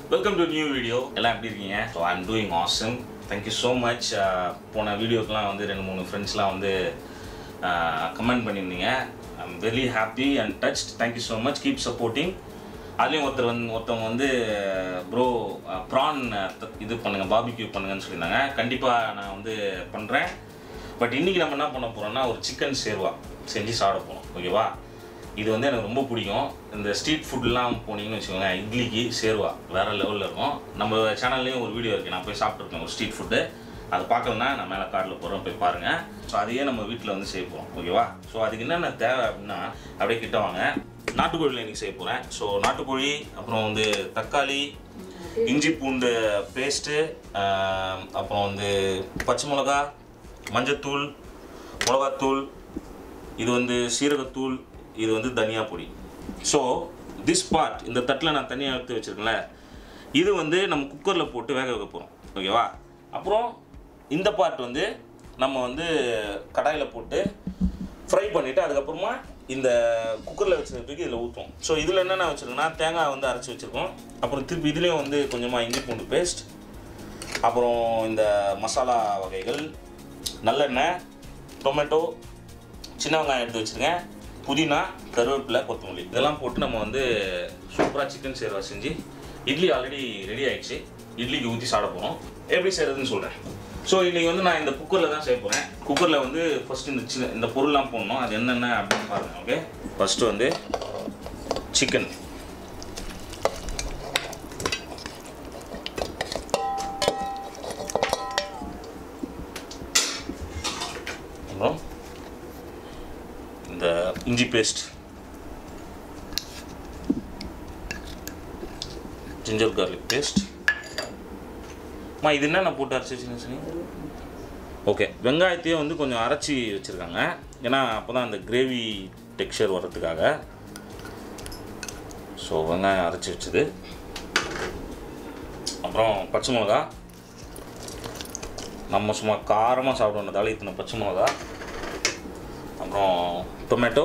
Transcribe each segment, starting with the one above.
Welcome to new video எல்லாம் எப்படி இருக்கீங்க so I'm doing awesome thank you so much போன வீடியோக்கெலாம் வந்து ரெண்டு மூணு ஃப்ரெண்ட்ஸ்லாம் வந்து கமெண்ட் பண்ணியிருந்தீங்க I'm very happy and touch thank you so much keep supporting அதுலேயும் ஒருத்தர் வந்து ஒருத்தவங்க வந்து ப்ரோ ப்ரான் இது பண்ணுங்கள் பாபிக்யூ பண்ணுங்கன்னு சொல்லியிருந்தாங்க கண்டிப்பாக நான் வந்து பண்ணுறேன் பட் இன்றைக்கி நம்ம என்ன பண்ண போகிறோம்னா ஒரு சிக்கன் சேர்வா செஞ்சு சாப்பிட போகிறோம் ஓகேவா இது வந்து எனக்கு ரொம்ப பிடிக்கும் இந்த ஸ்ட்ரீட் ஃபுட்லாம் போனீங்கன்னு வச்சுக்கோங்க இட்லிக்கு சேர்வா வேறு லெவலில் இருக்கும் நம்ம சேனல்லையும் ஒரு வீடியோ இருக்குது நான் போய் சாப்பிட்ருக்கேன் ஒரு ஸ்ட்ரீட் ஃபுட்டு அது பார்க்கலன்னா நான் மேலே கார்டில் போகிறோம் போய் பாருங்கள் ஸோ அதையே நம்ம வீட்டில் வந்து செய்ய போகிறோம் ஓகேவா ஸோ அதுக்கு என்னென்ன தேவை அப்படின்னா அப்படியே கிட்ட வாங்க நாட்டுக்கோழியில் இன்றைக்கி செய்ய போகிறேன் ஸோ நாட்டுக்கோழி அப்புறம் வந்து தக்காளி இஞ்சி பூண்டு பேஸ்ட்டு அப்புறம் வந்து பச்சை மிளகா மஞ்சத்தூள் மிளகாத்தூள் இது வந்து சீரகத்தூள் இது வந்து தனியா பொடி ஸோ திஸ் பார்ட் இந்த தட்டில் நான் தனியாக எடுத்து வச்சுருக்கேன்ல இது வந்து நம்ம குக்கரில் போட்டு வேக வைக்க போகிறோம் ஓகேவா அப்புறம் இந்த பார்ட் வந்து நம்ம வந்து கடாயில் போட்டு ஃப்ரை பண்ணிவிட்டு அதுக்கப்புறமா இந்த குக்கரில் வச்சுருக்கிறதுக்கு இதில் ஊற்றுவோம் ஸோ இதில் என்னென்ன வச்சுருக்கோன்னா தேங்காய் வந்து அரைச்சி வச்சுருக்கோம் அப்புறம் திருப்பி இதுலேயும் வந்து கொஞ்சமாக இஞ்சி பூண்டு பேஸ்ட் அப்புறம் இந்த மசாலா வகைகள் நல்லெண்ணெய் டொமேட்டோ சின்ன வெங்காயம் எடுத்து வச்சுருக்கேன் புதினா கருவேப்பிலை கொத்தமல்லி இதெல்லாம் போட்டு நம்ம வந்து சூப்பராக சிக்கன் சேர்வா செஞ்சு இட்லி ஆல்ரெடி ரெடி ஆயிடுச்சு இட்லிக்கு ஊற்றி சாப்பிட போகிறோம் எப்படி செய்கிறதுன்னு சொல்கிறேன் ஸோ இன்றைக்கி வந்து நான் இந்த குக்கரில் தான் செய்ய போகிறேன் குக்கரில் வந்து ஃபஸ்ட்டு இந்த சின்ன இந்த பொருள்லாம் போடணும் அது என்னென்ன அப்படின்னு பாருங்கள் ஓகே ஃபஸ்ட்டு வந்து சிக்கன் அப்புறம் இந்த இஞ்சி பேஸ்ட் ஜிஞ்சர் கார்லிக் பேஸ்ட் அம்மா இது என்ன நான் போட்டு அரைச்சி வச்சுருந்தேன் சொன்னீங்க ஓகே வெங்காயத்தையும் வந்து கொஞ்சம் அரைச்சி வச்சுருக்காங்க ஏன்னா அப்போ தான் அந்த கிரேவி டெக்ஸ்சர் வர்றதுக்காக ஸோ வெங்காயம் அரைச்சி வச்சது அப்புறம் பச்சை மிளகா நம்ம சும்மா காரமாக சாப்பிடணுன்றதால இத்தனை பச்சை மிளகா அப்புறம் டொமேட்டோ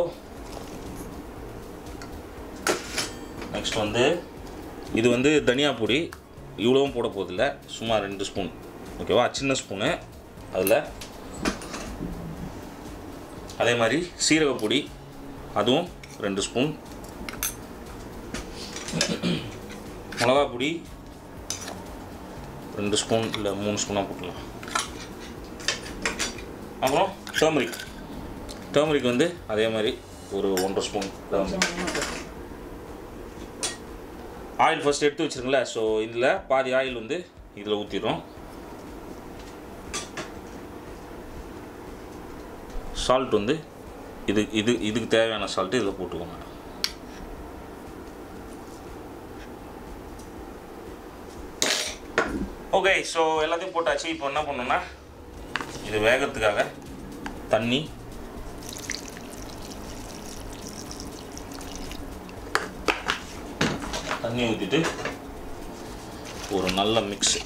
நெக்ஸ்ட் வந்து இது வந்து தனியா பொடி இவ்வளவும் போட போதில்ல சும்மா ரெண்டு ஸ்பூன் ஓகேவா சின்ன ஸ்பூனு அதில் அதே மாதிரி சீரக பொடி அதுவும் ரெண்டு ஸ்பூன் மிளகா பொடி ரெண்டு ஸ்பூன் இல்லை மூணு ஸ்பூனாக போட்டுக்கலாம் அப்புறம் டர்மரிக் டர்மரிக் வந்து அதே மாதிரி ஒரு ஒன்றரை ஸ்பூன் டர்மரிக் ஆயில் ஃபஸ்ட் எடுத்து வச்சுருங்களே ஸோ இதில் பாதி ஆயில் வந்து இதில் ஊற்றிடுறோம் சால்ட் வந்து இது இது இதுக்கு தேவையான சால்ட்டு இதில் போட்டுக்கோங்க ஓகே ஸோ எல்லாத்தையும் போட்டாச்சு இப்போ என்ன பண்ணோன்னா இது வேகத்துக்காக தண்ணி தண்ணி ஊற்றிட்டு ஒரு நல்ல மிக்ஸ்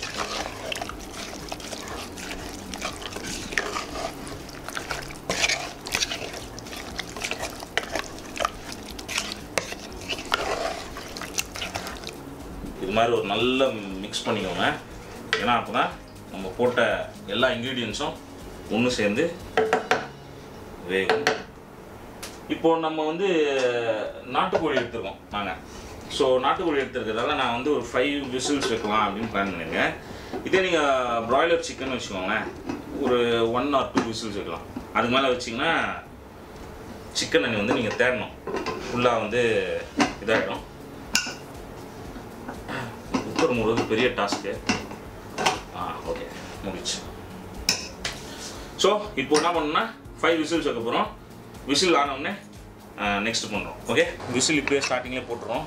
இது மாதிரி ஒரு நல்ல மிக்ஸ் பண்ணிக்கோங்க ஏன்னா அப்போ தான் நம்ம போட்ட எல்லா இன்க்ரீடியன்ஸும் ஒன்று சேர்ந்து வேகும் இப்போ நம்ம வந்து நாட்டுக்கோழி எடுத்துருக்கோம் நாங்கள் ஸோ நாட்டுக்கோழி எடுத்துருக்கிறதால நான் வந்து ஒரு ஃபைவ் விசில்ஸ் வைக்கலாம் அப்படின்னு பிளான் பண்ணியிருக்கேன் இதே நீங்கள் ப்ராய்லர் சிக்கன் வச்சுக்கோங்களேன் ஒரு ஒன் ஆர் டூ விசில்ஸ் வைக்கலாம் அதுக்கு மேலே வச்சிங்கன்னா சிக்கன் அணி வந்து நீங்கள் தேடணும் ஃபுல்லாக வந்து இதாகிடும் குக்கர் மூடுறது பெரிய டாஸ்க்கு ஆ ஓகே முடிச்சு ஸோ இப்போ என்ன பண்ணணும்னா ஃபைவ் விசில்ஸ் வைக்க போகிறோம் விசில் ஆனவுடனே நெக்ஸ்ட் பண்ணுறோம் ஓகே விசில் இப்போயே ஸ்டார்டிங்லேயே போட்டுறோம்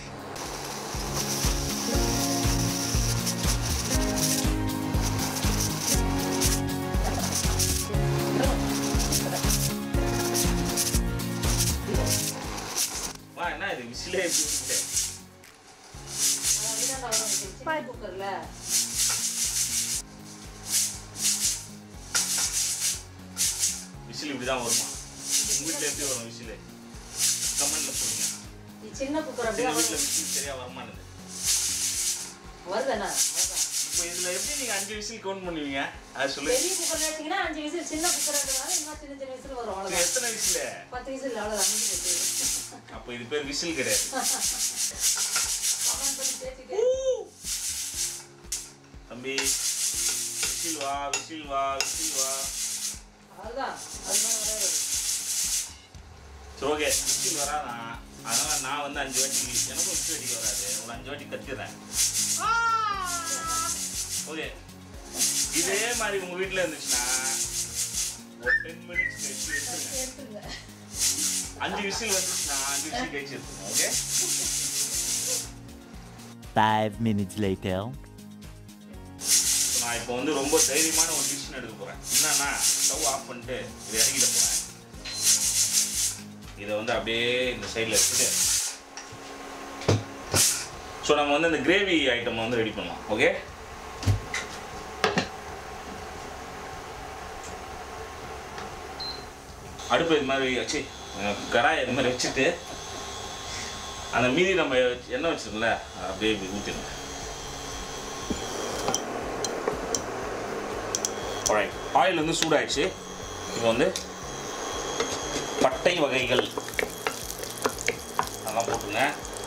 வா என்ன இது விசிலே எப்படி இருக்கு? குக்கர்ல விசில் இப்படி தான் வருமா உங்கள் வீட்டில் எப்படி வரும் விசில் கமெண்ட்டில் சொல்லுங்கள் சின்ன குக்கர் எங்கள் அப்படியே வீட்டில் விசில் சரியாக வரமாட்டேது வருதாண்ணா அவ்வளோதான் இப்போ இதில் எப்படி நீங்கள் அஞ்சு விசில் கவுண்ட் பண்ணுவீங்க அது சொல்லு பெரிய குக்கர் எடுத்தீங்கன்னா அஞ்சு விசில் சின்ன குக்கர் எடுத்தனால இன்னும் சின்ன சின்ன விசில் வரும் இது அவ்வளோதான் எத்தனை விசில் பத்து விசில் அவ்வளோதான் முடிஞ்சு போச்சு அப்போ இது பேர் விசில் கிடையாது அவன் பண்ணி சேர்த்துட்டு தம்பி விசில் வா விசில் வா விசில் வா அவ்வளோதான் அதுதான் வராது சரி ஓகே விசில் வராதான் அதனால் நான் வந்து அஞ்சு வாட்டி எனக்கும் விசில் அடிக்க வராது ஒரு அஞ்சு வாட்டி கத்திடுறேன் ஓகே இதே மாதிரி உங்கள் வீட்டில் இருந்துச்சுன்னா ஒரு டென் மினிட்ஸ் கழிச்சு எடுத்துருங்க எடுத்துருங்க அஞ்சு விசில் வந்துச்சுன்னா அஞ்சு விசில் கழிச்சு எடுத்துருங்க ஓகே Five minutes later. நான் இப்போ வந்து ரொம்ப தைரியமான ஒரு டிசிஷன் எடுக்க போகிறேன் என்னன்னா ஸ்டவ் ஆஃப் பண்ணிட்டு இதை இறக்கிட போகிறேன் இதை வந்து அப்படியே இந்த சைடில் வச்சுட்டு ஸோ நம்ம வந்து இந்த கிரேவி ஐட்டம் வந்து ரெடி பண்ணலாம் ஓகே அடுப்பு இது மாதிரி வச்சு அஹ், கடாய் இது மாதிரி வச்சுட்டு அந்த மீதி நம்ம எண்ணெய் வச்சிருக்கோம்ல அதை அப்படியே இப்படி ஊற்றிடுங்க alright ஆயில் வந்து சூடாயிடுச்சு இப்போ வந்து பட்டை வகைகள் அதெல்லாம் போட்டுங்க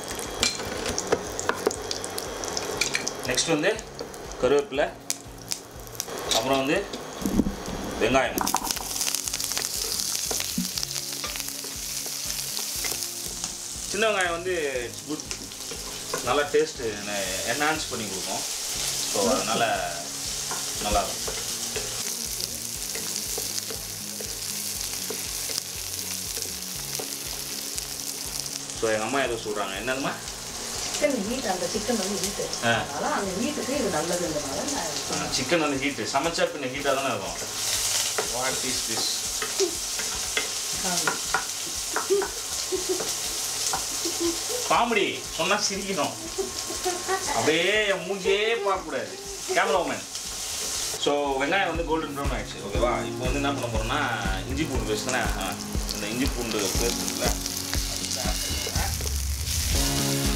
நெக்ஸ்ட் வந்து கருவேப்பிலை அப்புறம் வந்து வெங்காயம் சின்ன வெங்காயம் வந்து இட்ஸ் குட் நல்லா டேஸ்ட்டு என்ஹான்ஸ் பண்ணி கொடுக்கும் ஸோ அதனால் நல்லா இருக்கும் ஸோ எங்கள் அம்மா ஏதோ சொல்கிறாங்க என்னதும்மா சிக்கன் ஹீட் அந்த சிக்கன் வந்து ஹீட்டு ஆ. அதனால அந்த ஹீட்டுக்கு இது நல்லதுன்றனால நான் சிக்கன் வந்து ஹீட்டு சமைச்சா பின்ன ஹீட்டாக தானே இருக்கும் வாட் இஸ் திஸ் ஆமா. காமெடி சொன்னால் சிரிக்கணும் அப்படியே என் மூஞ்சியே பார்க்கக்கூடாது கேமராமேன் ஸோ வெங்காயம் வந்து கோல்டன் ப்ரௌன் ஆயிடுச்சு ஓகேவா இப்போ வந்து என்ன பண்ண போகிறோம்னா இஞ்சி பூண்டு பேஸ்ட் தானே ஆ, இந்த இஞ்சி பூண்டு பேஸ்ட் இருக்குல்ல அது வந்து add பண்ணிக்கோங்க.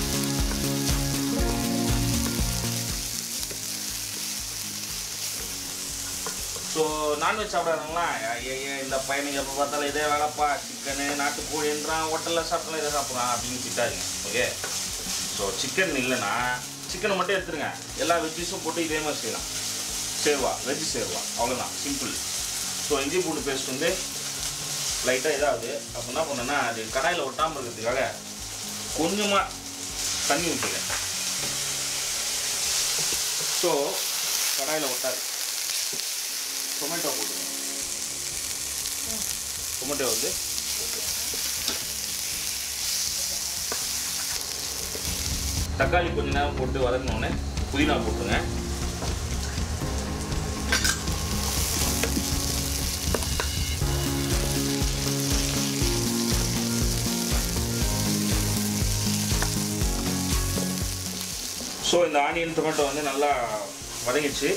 ஸோ நான்வெஜ் சாப்பிடாதவங்களா ஐய இந்த பையனுக்கு எப்போ பார்த்தாலும் இதே வேலைப்பா சிக்கனு நாட்டுக்கோழின்றான் ஹோட்டலில் சாப்பிடலாம் இதை சாப்பிட்றான் அப்படின்னு திட்டாதீங்க ஓகே ஸோ சிக்கன் இல்லைன்னா சிக்கனை மட்டும் எடுத்துருங்க எல்லா வெஜ்ஜஸும் போட்டு இதே மாதிரி செய்யலாம் சேர்வா வெஜ் சேர்வா அவ்வளோதான் சிம்பிள் ஸோ இஞ்சி பூண்டு பேஸ்ட் வந்து லைட்டாக இதாகுது அப்போ என்ன பண்ணேன்னா அது கடாயில் ஒட்டாமல் இருக்கிறதுக்காக கொஞ்சமாக தண்ணி ஊற்றுறேன் ஸோ கடாயில் ஒட்டாது டொமேட்டோ போட்டுருங்க டொமேட்டோ வந்து தக்காளி கொஞ்ச நேரம் போட்டு வதக்கினோடனே புதினா போட்டுருங்க ஸோ இந்த ஆனியன் டொமேட்டோ வந்து நல்லா வதங்கிடுச்சு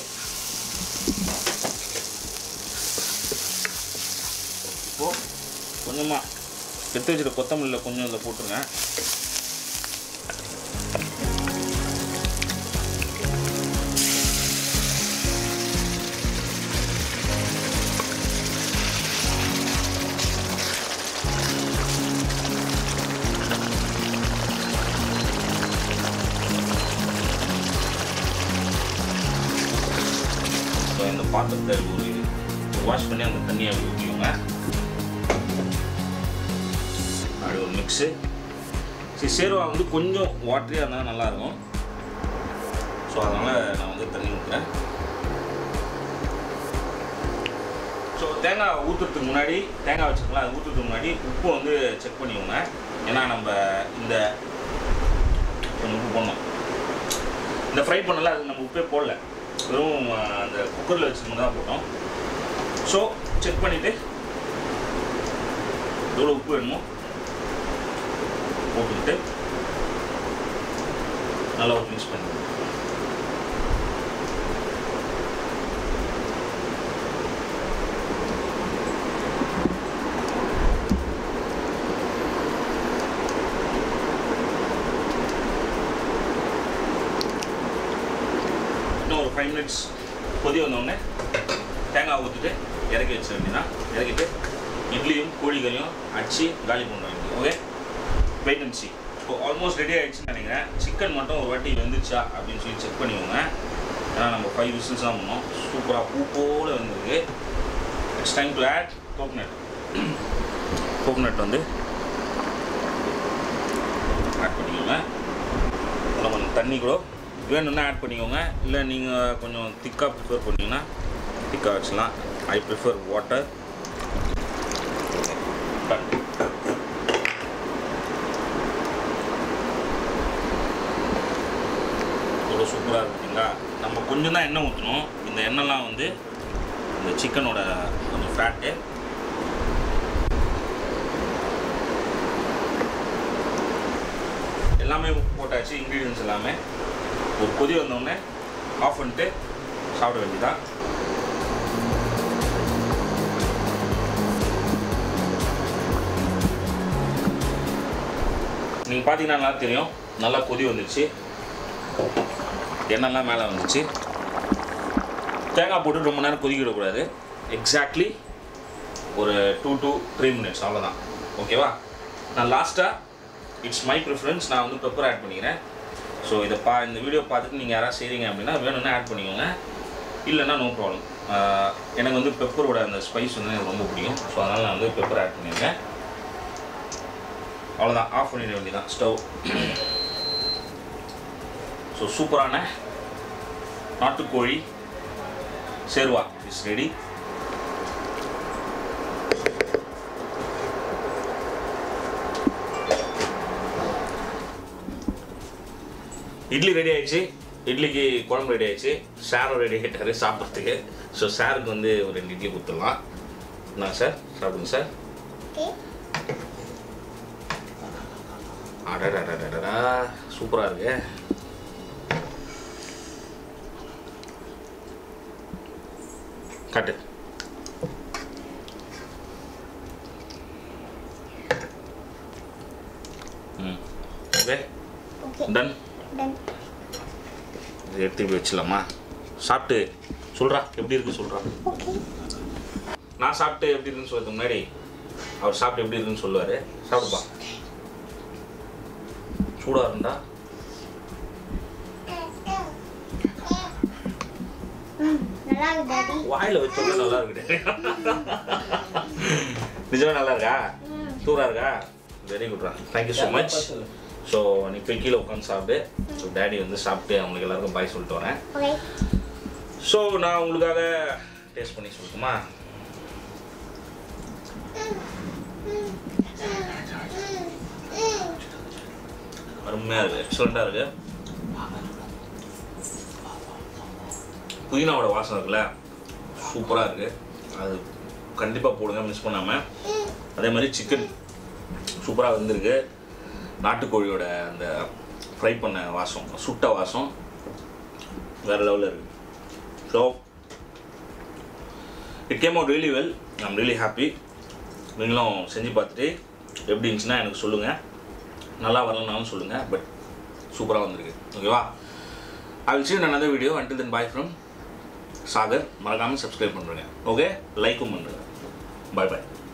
இப்போ கொஞ்சமாக எடுத்து வச்சுட்டு கொத்தமல்லியில் கொஞ்சம் இதில் போட்டுருங்க ஸோ இந்த பாத்திரத்தை ஒரு வாஷ் பண்ணி அந்த தண்ணியை ஊற்றிக்கோங்க அப்படி ஒரு மிக்ஸு சரி சேர்வா வந்து கொஞ்சம் வாட்டரியாக இருந்தால் நல்லாயிருக்கும் ஸோ அதனால் நான் வந்து தண்ணி ஊற்றுறேன் ஸோ தேங்காய் ஊற்றுறதுக்கு முன்னாடி தேங்காய் வச்சுக்கலாம் அது ஊற்றுறதுக்கு முன்னாடி உப்பு வந்து செக் பண்ணிக்கோங்க ஏன்னா நம்ம இந்த கொஞ்சம் உப்பு போடணும் இந்த ஃப்ரை பண்ணல அது நம்ம உப்பே போடல வெறும் அஹ், அந்த குக்கரில் வச்சுருந்து தான் போட்டோம் ஸோ செக் பண்ணிவிட்டு எவ்வளோ உப்பு வேணுமோ போட்டுக்கிட்டு நல்லா ஒரு மிக்ஸ் பண்ணி ஃபைவ் மினிட்ஸ் கொதி வந்தோடனே தேங்காய் ஊற்றிட்டு இறக்கி வச்சிட வேண்டியதான் இறக்கிட்டு இட்லியும் கோழிக்கறியும் அடிச்சு காலி பண்ண வேண்டியது ஓகே வெயிட் அண்ட் சி இப்போ ஆல்மோஸ்ட் ரெடி ஆகிடுச்சுன்னு நினைக்கிறேன் சிக்கன் மட்டும் ஒரு வாட்டி வெந்துச்சா அப்படின்னு சொல்லி செக் பண்ணிக்கோங்க ஏன்னா நம்ம ஃபைவ் விசில்ஸ் தான் பண்ணோம் சூப்பராக பூ போல வந்திருக்கு it's time to add coconut coconut வந்து ஆட் பண்ணிக்கோங்க அப்புறம் கொஞ்சம் தண்ணி கூட வேணும்னா ஆட் பண்ணிக்கோங்க இல்லை நீங்கள் கொஞ்சம் திக்காக ப்ரிஃபர் பண்ணீங்கன்னா திக்காக வச்சுக்கலாம் ஐ ப்ரிஃபர் வாட்டர் இவ்வளோ சூப்பராக இருக்குங்களா நம்ம கொஞ்சம் தான் எண்ணெய் ஊற்றணும் இந்த எண்ணெய்லாம் வந்து இந்த சிக்கனோட கொஞ்சம் ஃபேட்டு எல்லாமே போட்டாச்சு இன்க்ரீடியன்ஸ் எல்லாமே ஒரு கொதி வந்தோடனே ஆஃப் பண்ணிட்டு சாப்பிட வேண்டியதான் நீங்கள் பார்த்தீங்கன்னா நல்லா தெரியும் நல்லா கொதி வந்துச்சு எண்ணெய்லாம் மேலே வந்துச்சு தேங்காய் போட்டு ரொம்ப நேரம் கொதிக்க விடக்கூடாது எக்ஸாக்ட்லி ஒரு டூ to த்ரீ மினிட்ஸ் அவ்வளோதான் ஓகேவா நான் லாஸ்ட்டாக இட்ஸ் மை ப்ரிஃபரன்ஸ் நான் வந்து பெப்பர் ஆட் பண்ணிக்கிறேன் ஸோ இதை பா இந்த வீடியோ பார்த்துட்டு நீங்கள் யாராவது செய்கிறீங்க அப்படின்னா வேணும்னா ஆட் பண்ணிக்கோங்க இல்லைன்னா நோ ப்ராப்ளம் எனக்கு வந்து பெப்பரோட அந்த ஸ்பைஸ் வந்து எனக்கு ரொம்ப பிடிக்கும் ஸோ அதனால் நான் வந்து பெப்பர் ஆட் பண்ணியிருக்கேன் அவ்வளோதான் ஆஃப் பண்ணிட வேண்டியதான் ஸ்டவ் ஸோ சூப்பரான நாட்டுக்கோழி சேர்வா இஸ் ரெடி இட்லி ரெடி ஆயிடுச்சு இட்லிக்கு குழம்பு ரெடி ஆயிடுச்சு சாரும் ரெடி ஆகிட்டாரு சாப்பிட்றதுக்கு ஸோ சாருக்கு வந்து ஒரு ரெண்டு இட்லி கொடுத்துடலாம் நான் சார் சாப்பிடுங்க சார் அடடடடடா சூப்பராக இருக்கு காட்டு ம் ஓகே ஓகே டன் டன் இதை எடுத்து போய் வச்சிடலாமா சாப்பிட்டு சொல்கிறா எப்படி இருக்கு சொல்கிறா ஓகே நான் சாப்பிட்டு எப்படி இருக்குன்னு சொல்றதுக்கு முன்னாடி அவர் சாப்பிட்டு எப்படி இருக்குன்னு சொல்லுவார் சாப்பிடுப்பா சூடாக இருந்தா ம் நல்லா இருக்கு டாடி வாயில் வச்சோம்னா நல்லா இருக்கு நிஜமா நல்லா இருக்கா ம் சூடாக இருக்கா வெரி குட்ரா தேங்க்யூ ஸோ மச் ஸோ நீ போய் கீழே உட்காந்து சாப்பிட்டு ஸோ டேடி வந்து சாப்பிட்டு அவங்களுக்கு எல்லாருக்கும் பாய் சொல்லிட்டு வரேன் ஓகே ஸோ நான் உங்களுக்காக டேஸ்ட் பண்ணி சொல்லட்டுமா அருமையாக இருக்குது எக்ஸலண்ட்டாக இருக்குது புதினாவோட வாசனை இருக்குல்ல சூப்பராக இருக்குது அது கண்டிப்பாக போடுங்க மிஸ் பண்ணாமல் அதே மாதிரி சிக்கன் சூப்பராக வந்திருக்கு நாட்டுக்கோழியோட அந்த ஃப்ரை பண்ண வாசம் சுட்ட வாசம் வேறு லெவலில் இருக்குது so it came out really well I'm really happy நீங்களும் செஞ்சு பார்த்துட்டு எப்படி இருந்துச்சுன்னா எனக்கு சொல்லுங்கள் நல்லா வரலனாலும் சொல்லுங்கள் பட் சூப்பராக வந்திருக்கு ஓகேவா I will see another video until then bye from Sagar மறக்காமல் சப்ஸ்கிரைப் பண்ணுறேங்க ஓகே லைக்கும் பண்ணுறேங்க பாய் பாய்